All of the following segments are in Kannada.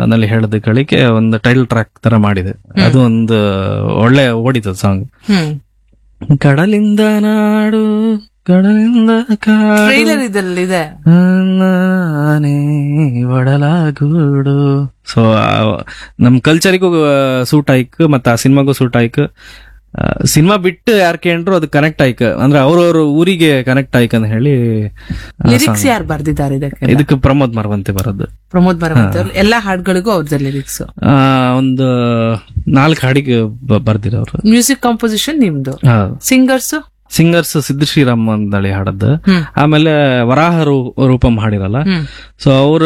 ನಲ್ಲಿ ಹೇಳೋದಕ್ಕೆ ಒಂದು ಟೈಟಲ್ ಟ್ರ್ಯಾಕ್ ತರ ಮಾಡಿದೆ ಅದು ಒಂದು ಒಳ್ಳೆ ಓಡಿತು ಸಾಂಗ್ ಹ್ಮ್ ಕಡಲಿಂದ ನಾಡು ಕಡಲಿಂದ ಕಾಡು ಟ್ರೈಲರ್ ಇದಲ್ಲಿದೆ ನಾನೇ ಒಡಲಾಗೂಡು ಸೊ ನಮ್ ಕಲ್ಚರಿಗೂ ಸೂಟ್ ಆಯ್ಕ್ ಮತ್ತೆ ಆ ಸಿನಿಮಾಗೂ ಸೂಟ್ ಆಯ್ಕ್ ಸಿನಿಮಾ ಬಿಟ್ಟು ಯಾರ್ ಕೇಂಡ್ರು ಅದು ಕನೆಕ್ಟ್ ಆಯ್ಕ್ ಅಂದ್ರೆ ಅವ್ರವ್ರ ಊರಿಗೆ ಕನೆಕ್ಟ್ ಆಯ್ಕ್ ಅಂತ ಹೇಳಿ ಆ ಲಿರಿಕ್ಸ್ song. ಯಾರು ಬರ್ದಿದ್ದಾರೆ ಇದಕ್ಕೆ ಇದಕ್ಕೆ ಪ್ರಮೋದ್ ಮರವಂತೆ ಬರೋದು ಪ್ರಮೋದ್ ಮರವಂತ ಎಲ್ಲಾ ಹಾಡುಗಳಿಗೂ ಅವ್ರದ್ದು ಲಿರಿಕ್ಸ್ ಆ, ಒಂದು ನಾಲ್ಕು ಹಾಡಿಗೆ ಬ- ಬರ್ದಿರೋರು ಮ್ಯೂಸಿಕ್ ಕಾಂಪೋಸಿಷನ್ ನಿಮ್ದು ಹಾ ಸಿಂಗರ್ಸ್ ಸಿಂಗರ್ಸ್ ಸಿದ್ದು ಶ್ರೀರಾಮ್ ಅಂದಳಿ ಹಾಡದ್ದು ಹ್ಮ್. ಆಮೇಲೆ ವರಾಹ ರೂ- ರೂಪಂ ಹಾಡಿರಲ್ಲ ಹ್ಮ್ ಸೊ ಅವ್ರ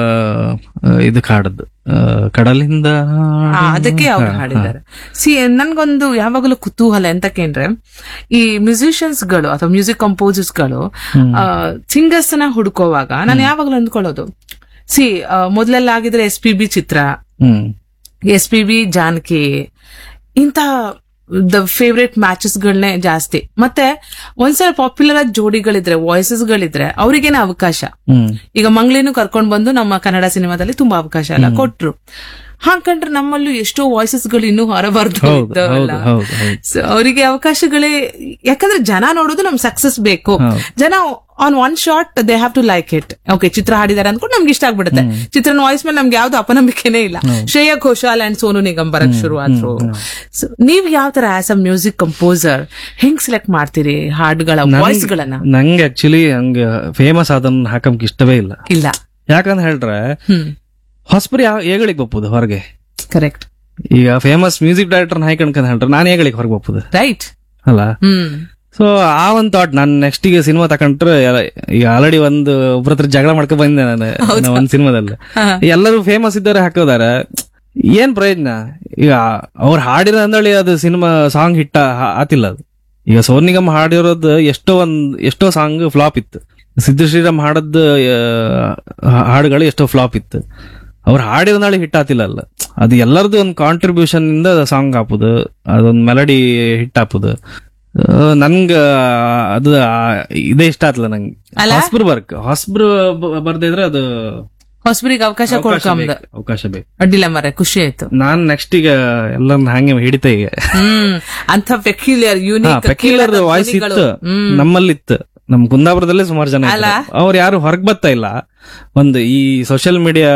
ಇದಕ್ ಹಾಡದ್ದು ಆ, ಕಡಲಿಂದ ಆ, ಅದಕ್ಕೆ ಅವ್ರು ಹಾಡಿದ್ದಾರೆ ಸಿ ನನ್ಗೊಂದು ಯಾವಾಗಲೂ ಕುತೂಹಲ ಎಂತಕ್ಕೇಂದ್ರೆ ಈ ಮ್ಯೂಸಿಷಿಯನ್ಸ್ ಗಳು ಅಥವಾ ಮ್ಯೂಸಿಕ್ ಕಂಪೋಸರ್ಸ್ ಗಳು ಸಿಂಗರ್ಸ್ ನ ಹುಡುಕೋವಾಗ ನಾನು ಯಾವಾಗಲೂ ಅಂದ್ಕೊಳ್ಳೋದು ಸಿ ಮೊದಲೆಲ್ಲ ಆಗಿದ್ರೆ ಎಸ್ ಪಿ ಬಿ ಚಿತ್ರ ಹ್ಮ್ ಎಸ್ ಪಿ ಬಿ ಜಾನಕಿ ಇಂತ ದ ಫೇವ್ರೆಟ್ ಮ್ಯಾಚಸ್ ಗಳನ್ನೇ ಜಾಸ್ತಿ ಮತ್ತೆ ಒಂದ್ಸಲ ಪಾಪ್ಯುಲರ್ ಆದ ಜೋಡಿಗಳಿದ್ರೆ ವಾಯ್ಸಸ್ ಗಳಿದ್ರೆ ಅವ್ರಿಗೇನೆ ಅವಕಾಶ ಹ್ಮ್ ಈಗ ಮಂಗ್ಳಿನೂ ಕರ್ಕೊಂಡ್ ಬಂದು ನಮ್ಮ ಕನ್ನಡ ಸಿನಿಮಾದಲ್ಲಿ ತುಂಬಾ ಅವಕಾಶ ಎಲ್ಲ ಕೊಟ್ರು ಹಾಕಂಡ್ರೆ ನಮ್ಮಲ್ಲೂ ಎಷ್ಟೋ ವಾಯ್ಸಸ್ ಗಳು ಇನ್ನೂ ಹೊರಬಾರ್ದು ಹೌದು ಇದ್ದವಲ್ಲ. ಹೌದು ಹೌದು ಹೌದು So, ಅವರಿಗೆ ಅವಕಾಶಗಳೇ ಯಾಕಂದ್ರೆ ಜನ ನೋಡೋದು ನಮ್ ಸಕ್ಸಸ್ ಬೇಕು ಹೌದು. ಜನ on one shot they have to like it okay Chitra ಹಾಡಿದಾರೆ ಅಂದ್ಕೊಂಡು ನಮ್ಗೆ ಇಷ್ಟ ಆಗ್ಬಿಡುತ್ತೆ ಚಿತ್ರನ ವಾಯ್ಸ್ ಮೇಲೆ ನಮ್ಗೆ ಯಾವ್ದು ಅಪನಂಬಿಕೆನೇ ಇಲ್ಲ ಶ್ರೇಯಾ ಘೋಷಾಲ್ ಅಂಡ್ ಸೋನು ನಿಗಮ್ ಬರಕ್ ಶುರು ಆದ್ರು So, ನೀವ್ ಯಾವ ತರ ಆಸ್ ಅ ಮ್ಯೂಸಿಕ್ ಕಂಪೋಸರ್ ಹೆಂಗ್ ಸೆಲೆಕ್ಟ್ ಮಾಡ್ತೀರಿ ಹಾಡುಗಳ ವಾಯ್ಸ್ ಗಳನ್ನ ನಂಗೆ ಆಕ್ಚುಲಿ ಹಂಗ ಫೇಮಸ್ ಆದನ್ನ ಹಾಕಂಕ್ ಇಷ್ಟವೇ ಇಲ್ಲ ಇಲ್ಲ ಯಾಕಂತ ಹೇಳ್ರೆ ಹ್ಮ್ ಹೊಸಬರಿ ಏಗಳಿಗೆ ಬಪ್ಪುದು ಹೊರಗೆ ಕರೆಕ್ಟ್ ಈಗ ಫೇಮಸ್ ಮ್ಯೂಸಿಕ್ ಡೈರೆಕ್ಟರ್ ಹಾಕೊಂಡ್ಕಂತ ಹೇಳ್ರೆ ನಾನು ಏಗಳಿಗೆ ಹೊರಗೆ ಬಪ್ಪುದು ರೈಟ್ ಅಲ್ಲ ಹ್ಮ್ ಸೊ ಆ ಒಂದ್ ಥಾಟ್ ನಾನು ನೆಕ್ಸ್ಟ್ ಈಗ ಸಿನಿಮಾ ತಕೊಂಡ್ರೆ ಎಲ್ಲ- ಈಗ ಆಲ್ರೆಡಿ ಒಂದು ಒಬ್ರ ಹತ್ರ ಜಗಳ ಮಾಡ್ಕೊ ಬಂದೆ ನಾನು ನಾನು ಒಂದ್ ಸಿನಿಮಾದಲ್ಲಿ ಹಾ. ಎಲ್ಲರೂ ಫೇಮಸ್ ಇದ್ದಾರೆ ಹಾಕೋದಾರೆ ಏನ್ ಪ್ರಯೋಜನ ಈಗ ಅವ್ರು ಹಾಡಿರೋ ಅಂದಳಿ ಅದು ಸಿನಿಮಾ ಸಾಂಗ್ ಹಿಟ್ಟ ಆ- ಆತಿಲ್ಲ ಅದು ಈಗ ಸೋನ್ ನಿಗಮ್ ಹಾಡಿರೋದು ಎಷ್ಟೋ ಒಂದ್ ಎಷ್ಟೋ ಸಾಂಗ್ ಫ್ಲಾಪ್ ಇತ್ತು ಸಿದ್ದು ಶ್ರೀರಾಮ್ ಹಾಡದ್ ಹಾಡುಗಳು ಎಷ್ಟೋ ಫ್ಲಾಪ್ ಇತ್ತು ಅವ್ರು ಹಾಡಿರೋ ನಾಳೆ ಹಿಟ್ ಆತಿಲ್ಲ ಅಲ್ಲ ಅದು ಎಲ್ಲರದು ಒಂದು ಕಾಂಟ್ರಿಬ್ಯೂಷನ್ ಇಂದ ಸಾಂಗ್ ಹಾಪುದು ಅದೊಂದು ಮೆಲಡಿ ಹಿಟ್ ಹಾಪುದು ಆ, ನನ್ಗ ಅದು ಆ, ಇದೇ ಇಷ್ಟ ಆತ್ಲ ನಂಗೆ ಅಲ್ಲ? ಹೊಸಬ್ರು ಬರ್ಕ್ ಹೊಸಬ್ರು ಬ- ಬರ್ದಿದ್ರೆ ಅದು ಹೊಸಬರಿಗೆ ಅವಕಾಶ ಅವಕಾಶ ಕೊಡ್ಕೊಂಬ ಬೇಕು, ಅವಕಾಶ ಬೇಕು ಅಡ್ಡಿಲ್ಲ ಮರ ಖುಷಿ ಆಯ್ತು ನಾನ್ ನೆಕ್ಸ್ಟ್ ಈಗ ಎಲ್ಲರನ್ನ ಹಂಗೆ ಹಿಡಿತ ಈಗ ಹ್ಮ್ ಅಂತ ಪೆಕ್ಯುಲಿಯರ್ ಹಾ ಯೂನಿಕ್ ಪೆಕ್ಯುಲರ್ ವಾಯ್ಸ್ ಇತ್ತು ನಮ್ಮಲ್ಲಿ ಇತ್ತು ನಮ್ ಕುಂದಾಪುರದಲ್ಲೇ ಸುಮಾರು ಜನ ಅಲ್ಲ? ಅವ್ರು ಯಾರು ಹೊರಗ್ ಬರ್ತಾ ಇಲ್ಲ ಒಂದು ಈ ಸೋಷಿಯಲ್ ಮೀಡಿಯಾ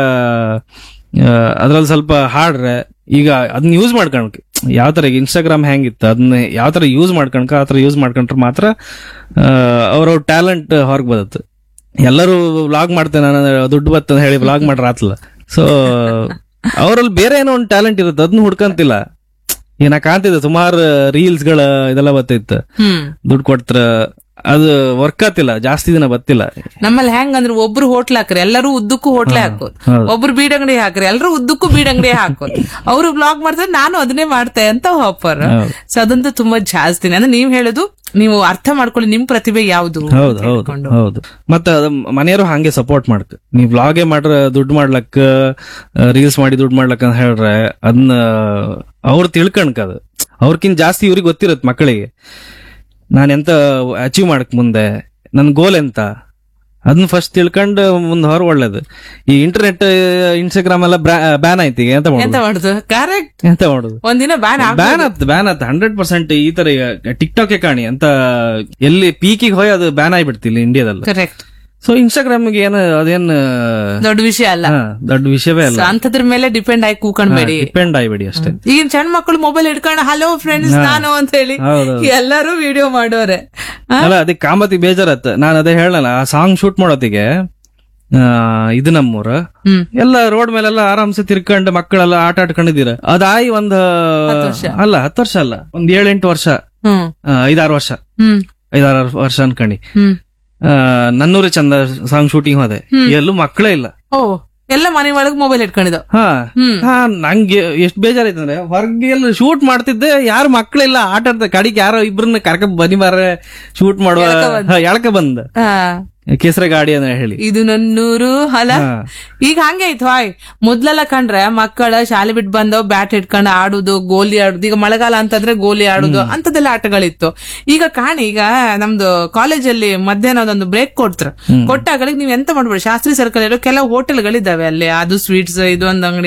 ಅದ್ರಲ್ಲಿ ಸ್ವಲ್ಪ ಹಾಡ್ರೆ ಈಗ ಅದನ್ನ ಯೂಸ್ ಮಾಡ್ಕೊಳಕ್ ಯಾವ ತರ ಇನ್ಸ್ಟಾಗ್ರಾಮ್ ಹೆಂಗಿತ್ತು ಅದನ್ನ ಯಾವ ತರ ಯೂಸ್ ಮಾಡ್ಕೊಳಕ ಆ ತರ ಯೂಸ್ ಮಾಡ್ಕೊಂಡ್ರೆ ಮಾತ್ರ ಅವ್ರವ್ರ ಟ್ಯಾಲೆಂಟ್ ಹೊರಗ್ ಬದತ್ತು ಎಲ್ಲರೂ ವ್ಲಾಗ್ ಮಾಡ್ತೇನೆ ನಾನು ದುಡ್ಡು ಬತ್ತ ಅಂತ ಹೇಳಿ ವ್ಲಾಗ್ ಮಾಡ್ರ ಆತ್ಲ ಸೊ ಅವರಲ್ಲಿ ಬೇರೆ ಏನೋ ಒಂದು ಟ್ಯಾಲೆಂಟ್ ಇರುತ್ತೆ ಅದನ್ನ ಹುಡ್ಕಂತಿಲ್ಲ ಈಗ ನಾ ಕಾಣ್ತಿದ್ದೆ ಸುಮಾರು ರೀಲ್ಸ್ ಗಳ ಇದೆಲ್ಲ ಬತ್ತಿತ್ತು ಹ್ಮ್ ದುಡ್ಡು ಕೊಡ್ತಾರ ಅದು ವರ್ಕ್ ಆತಿಲ್ಲ ಜಾಸ್ತಿ ದಿನ ಬತ್ತಿಲ್ಲ ನಮ್ಮಲ್ಲಿ ಹೆಂಗ್ ಅಂದ್ರೆ ಒಬ್ರು ಹೋಟ್ಲ್ ಹಾಕ್ರಿ ಎಲ್ಲರೂ ಉದ್ದಕ್ಕೂ ಹೋಟ್ಲೆ ಹಾಕೋದು ಹೌದು. ಒಬ್ರು ಬೀಡಂಗಡಿ ಹಾಕ್ರಿ ಎಲ್ಲರೂ ಉದ್ದಕ್ಕೂ ಬೀಡಂಗಡಿ ಹಾಕೋದು ಅವ್ರು ಬ್ಲಾಗ್ ಮಾಡ್ತಾರೆ ನಾನು ಅದನ್ನೇ ಮಾಡ್ತೆ ಅಂತ ಹಾಪರ್ ಹೌದು. ಸೊ ಅದಂತೂ ತುಂಬಾ ಜಾಸ್ತಿ ಅಂದ್ರೆ ನೀವ್ ಹೇಳುದು ನೀವು ಅರ್ಥ ಮಾಡ್ಕೊಳ್ಳಿ ನಿಮ್ ಪ್ರತಿಭೆ ಯಾವ್ದು ಅಂತ ಹೌದು ಹೌದು ಹೇಳ್ಕೊಂಡು. ಹೌದು ಮತ್ತೆ ಅದು ಮನೆಯವರು ಹಂಗೆ ಸಪೋರ್ಟ್ ಮಾಡ್ಕ ನೀವ್ ವ್ಲಾಗೇ ಮಾಡ್ರ ದುಡ್ಡು ಮಾಡ್ಲಕ್ಕ ರೀಲ್ಸ್ ಮಾಡಿ ದುಡ್ಡು ಮಾಡ್ಲಕ್ಕ ಅಂತ ಹೇಳ್ರೆ ಅದನ್ನ ಅವ್ರು ತಿಳ್ಕಣ್ಕ ಅದು ಅವ್ರಕಿಂತ ಜಾಸ್ತಿ ಇವ್ರಿಗೆ ಗೊತ್ತಿರತ್ ಮಕ್ಕಳಿಗೆ ನಾನು ಎಂತ ಅಚೀವ್ ಮಾಡಕ್ ಮುಂದೆ ನನ್ ಗೋಲ್ ಎಂತ ಅದನ್ನ ಫಸ್ಟ್ ತಿಳ್ಕೊಂಡು ಮುಂದೆ ಹೊರ ಒಳ್ಳೇದು ಈ ಇಂಟರ್ನೆಟ್ ಇನ್ಸ್ಟಾಗ್ರಾಮ್ ಎಲ್ಲ ಬ್ಯಾನ್ ಆಯ್ತು ಈಗ ಎಂತ ಎಂತ ಮಾಡುದು ಮಾಡುದು ಕರೆಕ್ಟ್ ಎಂತ ಮಾಡುದು ಒಂದಿನ ಬ್ಯಾನ್ ಬ್ಯಾನ್ ಆತ್ ಬ್ಯಾನ್ ಆತ್ ಹಂಡ್ರೆಡ್ ಪರ್ಸೆಂಟ್ ಈ ತರ ಟಿಕ್ ಟಾಕ್ ಕಾಣಿ ಅಂತ ಎಲ್ಲಿ ಪೀಕಿಗೆ ಹೋಗಿ ಅದು ಬ್ಯಾನ್ ಆಗಿಬಿಡ್ತಿಲ್ಲ ಇಂಡಿಯಾದಲ್ಲಿ ಕರೆಕ್ಟ್ ಸೊ ಇನ್ಸ್ಟಾಗ್ರಾಮ್ಗೆ ಏನು ಅದೇನ್ ದೊಡ್ಡ ವಿಷಯ ಅಲ್ಲ ಹಾ, ದೊಡ್ಡ ವಿಷಯವೇ ಅಲ್ಲ So, ಅಂಥದ್ರ ಮೇಲೆ ಡಿಪೆಂಡ್ ಆಗಿ ಕೂಕೊಂಡ್ಬೇಡಿ ಡಿಪೆಂಡ್ ಆಗಿಬಿಡಿ ಅಷ್ಟೇ ಈಗಿನ ಸಣ್ಣ ಮಕ್ಕಳು ಮೊಬೈಲ್ ಇಟ್ಕೊಂಡು ಹಲೋ ಫ್ರೆಂಡ್ಸ್ ನಾನು ಅಂತ ಹೇಳಿ ಹೌದು. ಎಲ್ಲರೂ ವಿಡಿಯೋ ಮಾಡೋರೆ ಆ? ಅಲ್ಲ ಅದಕ್ಕೆ ಕಾಮತಿ ಬೇಜಾರತ್ ನಾನು ಅದೇ ಹೇಳಲ್ಲ ಆ ಸಾಂಗ್ ಶೂಟ್ ಮಾಡೋತಿಗೆ ಆ, ಇದು ನಮ್ಮೂರ ಹ್ಮ್ ಎಲ್ಲ ರೋಡ್ ಮೇಲೆಲ್ಲ ಆರಾಮ್ಸೆ ತಿರ್ಕೊಂಡು ಮಕ್ಕಳೆಲ್ಲ ಆಟ ಆಡ್ಕೊಂಡಿದ್ದೀರ ಅದಾಯಿ ಒಂದ್ ಅಲ್ಲ ಹತ್ತು ವರ್ಷ ಅಲ್ಲ ಒಂದ್ ಏಳೆಂಟು ವರ್ಷ ಹ್ಮ್ ಆ, ಐದಾರು ವರ್ಷ ಹ್ಮ್ ಐದಾರು ವರ್ಷ ಅನ್ಕಣಿ ಹ್ಮ್ ಆ, ನನ್ನೂರು ಚಂದ ಸಾಂಗ್ ಶೂಟಿಂಗ್ ಹೋದೆ ಎಲ್ಲೂ ಮಕ್ಕಳೇ ಇಲ್ಲ ಓ ಎಲ್ಲ ಮನೆ ಒಳಗ್ ಮೊಬೈಲ್ ಇಟ್ಕೊಂಡಿದ್ದು ಹಾ ಹ್ಮ್. ಹಾ ನಂಗೆ ಎಷ್ಟ್ ಬೇಜಾರಾಯ್ತು ಅಂದ್ರೆ ಹೊರಗೆ ಎಲ್ಲ ಶೂಟ್ ಮಾಡ್ತಿದ್ದೆ ಯಾರು ಮಕ್ಕಳಿಲ್ಲ ಆಟ ಆಡ್ತಾರೆ ಕಡಿಗೆ ಯಾರೋ ಇಬ್ರನ್ನ ಕರ್ಕ ಬನ್ನಿ ಬಾರ ಶೂಟ್ ಮಾಡುವ ಎಳ್ಕ ಬಂದ. ಹಾ, ಎಳ್ಕ ಬಂದ ಆ, ಕೇಸರ ಗಾಡಿ ಅಂತ ಹೇಳಿ ಇದು ನನ್ನೂರು ಅಲ್ಲ ಹಾ. ಈಗ ಹಂಗೆ ಆಯ್ತು ಹಾಯ್ ಮೊದ್ಲೆಲ್ಲ ಕಂಡ್ರೆ ಮಕ್ಕಳ ಶಾಲೆ ಬಿಟ್ಟು ಬಂದವ್ ಬ್ಯಾಟ್ ಇಟ್ಕೊಂಡು ಆಡುದು ಗೋಲಿ ಆಡುದು ಈಗ ಮಳೆಗಾಲ ಅಂತಂದ್ರೆ ಗೋಲಿ ಆಡುದು ಅಂತದೆಲ್ಲ ಆಟಗಳಿತ್ತು ಈಗ ಕಾಣಿ ಈಗ ನಮ್ದು ಕಾಲೇಜಲ್ಲಿ ಮಧ್ಯಾಹ್ನ ಒಂದೊಂದು ಬ್ರೇಕ್ ಕೊಡ್ತಾರೆ ಕೊಟ್ಟಾಗ ನೀವ್ ಎಂತ ಮಾಡ್ಬೇಡಿ ಶಾಸ್ತ್ರಿ ಸರ್ಕಲ್ ಇರೋ ಕೆಲವು ಹೋಟೆಲ್ಗಳಿದ್ದಾವೆ ಅಲ್ಲಿ ಅದು ಸ್ವೀಟ್ಸ್ ಇದು ಒಂದು ಅಂಗಡಿ